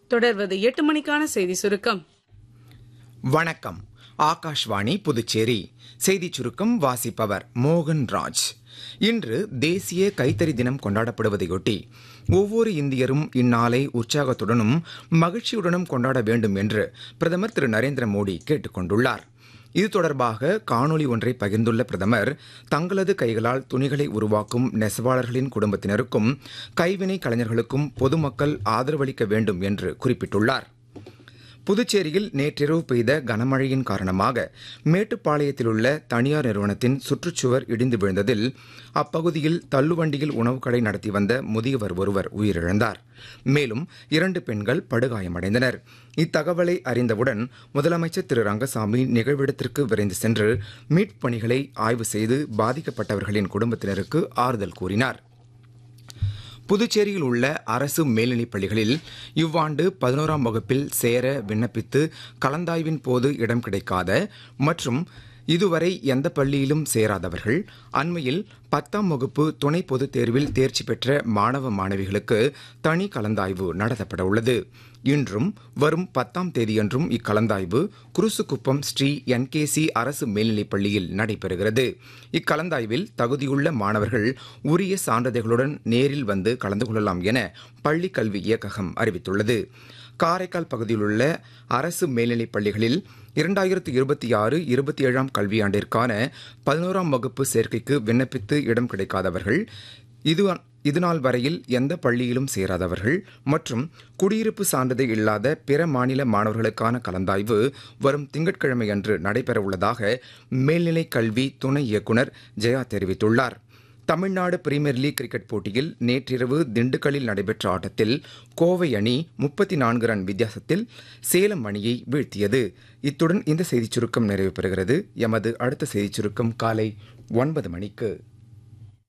தொடர்வது எட்டு மணிக்கான செய்தி சுருக்கம் வணக்கம் ஆகாஷ்வாணி புதுச்சேரி செய்திச் சுருக்கம் வாசிப்பவர் மோகன் ராஜ் இன்று தேசிய கைத்தறி தினம் கொண்டாடப்படுவதையொட்டி ஒவ்வொரு இந்தியரும் இந்நாளை உற்சாகத்துடனும் மகிழ்ச்சியுடனும் கொண்டாட வேண்டும் என்று பிரதமர் திரு நரேந்திர மோடி கேட்டுக் கொண்டுள்ளார் இது தொடர்பாக காணொலி ஒன்றை பகிர்ந்துள்ள பிரதமர் தங்களது கைகளால் துணிகளை உருவாக்கும் நெசவாளர்களின் குடும்பத்தினருக்கும் கைவினை கலைஞர்களுக்கும் பொதுமக்கள் ஆதரவளிக்க வேண்டும் என்று குறிப்பிட்டுள்ளார் புதுச்சேரியில் நேற்றிரவு பெய்த கனமழையின் காரணமாக மேட்டுப்பாளையத்தில் உள்ள தனியார் நிறுவனத்தின் சுற்றுச்சுவர் இடிந்து விழுந்ததில் அப்பகுதியில் தள்ளுவண்டியில் உணவு கடை நடத்தி வந்த முதியவர் ஒருவர் உயிரிழந்தார் மேலும் இரண்டு பெண்கள் படுகாயமடைந்தனர் இத்தகவலை அறிந்தவுடன் முதலமைச்சர் திரு ரங்கசாமி நிகழ்விடத்திற்கு விரைந்து சென்று மீட்புப் பணிகளை ஆய்வு செய்து பாதிக்கப்பட்டவர்களின் குடும்பத்தினருக்கு ஆறுதல் கூறினார் புதுச்சேரியில் உள்ள அரசு மேல்நிலைப் பள்ளிகளில் இவ்வாண்டு பதினோராம் வகுப்பில் சேர விண்ணப்பித்து கலந்தாய்வின் போது இடம் கிடைக்காத மற்றும் இதுவரை எந்த பள்ளியிலும் சேராதவர்கள் அண்மையில் பத்தாம் வகுப்பு துணை பொதுத் தேர்வில் தேர்ச்சி பெற்ற மாணவ மாணவிகளுக்கு தனி கலந்தாய்வு நடத்தப்பட உள்ளது இன்றும் வரும் பத்தாம் தேதியன்றும் இக்கலந்தாய்வு குருசுக்குப்பம் ஸ்ரீ என்கேசி அரசு மேல்நிலைப் பள்ளியில் நடைபெறுகிறது இக்கலந்தாய்வில் தகுதியுள்ள மாணவர்கள் உரிய சான்றிதழ்களுடன் நேரில் வந்து கலந்து கொள்ளலாம் என பள்ளிக் கல்வி இயக்ககம் அறிவித்துள்ளது காரைக்கால் பகுதியில் உள்ள அரசு மேல்நிலைப் பள்ளிகளில் இரண்டாயிரத்து இருபத்தி ஆறு இருபத்தி ஏழாம் கல்வியாண்டிற்கான பதினோராம் வகுப்பு சேர்க்கைக்கு விண்ணப்பித்து இடம் கிடைக்காதவர்கள் இது இதுநாள் வரையில் எந்த பள்ளியிலும் சேராதவர்கள் மற்றும் குடியிருப்பு சான்றிதழ் இல்லாத பிற மாநில மாணவர்களுக்கான கலந்தாய்வு வரும் திங்கட்கிழமை அன்று நடைபெறவுள்ளதாக மேல்நிலை கல்வி துணை இயக்குநர் ஜெயா தெரிவித்துள்ளார் தமிழ்நாடு பிரீமியர் லீக் கிரிக்கெட் போட்டியில் நேற்றிரவு திண்டுக்கல்லில் நடைபெற்ற ஆட்டத்தில் கோவை அணி முப்பத்தி நான்கு ரன் வித்தியாசத்தில் சேலம் அணியை வீழ்த்தியது இத்துடன் இந்த செய்திச் சுருக்கம் நிறைவு பெறுகிறது எமது அடுத்த செய்திச் சுருக்கம் காலை ஒன்பது மணிக்கு